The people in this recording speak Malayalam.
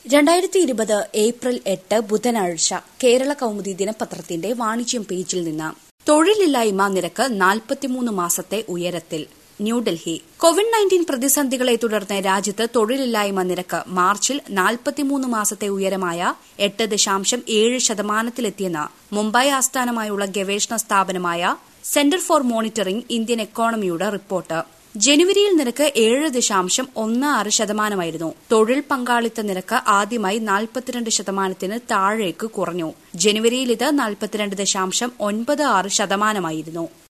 രണ്ടായിരത്തി ഇരുപത് ഏപ്രിൽ എട്ട് ബുധനാഴ്ച കേരള കൗമുദി ദിനപത്രത്തിന്റെ വാണിജ്യം പേജിൽ നിന്ന് തൊഴിലില്ലായ്മ നിരക്ക് നാൽപ്പത്തിമൂന്ന് മാസത്തെ ഉയരത്തിൽ ന്യൂഡൽഹി കോവിഡ് നയൻറ്റീൻ പ്രതിസന്ധികളെ തുടർന്ന് രാജ്യത്ത് തൊഴിലില്ലായ്മ നിരക്ക് മാർച്ചിൽ നാൽപ്പത്തിമൂന്ന് മാസത്തെ ഉയരമായ എട്ട് ദശാംശം ഏഴ് ശതമാനത്തിലെത്തിയെന്ന് മുംബൈ ആസ്ഥാനമായുള്ള ഗവേഷണ സ്ഥാപനമായ സെന്റർ ഫോർ മോണിറ്ററിംഗ് ഇന്ത്യൻ എക്കോണമിയുടെ റിപ്പോർട്ട് ജനുവരിയിൽ നിരക്ക് ഏഴ് ദശാംശം ഒന്ന് ആറ് ശതമാനമായിരുന്നു തൊഴിൽ പങ്കാളിത്ത നിരക്ക് ആദ്യമായി നാൽപ്പത്തിരണ്ട് ശതമാനത്തിന് താഴേക്ക് കുറഞ്ഞു ജനുവരിയിൽ ഇത് നാൽപ്പത്തിരണ്ട് ദശാംശം ഒൻപത് ആറ് ശതമാനമായിരുന്നു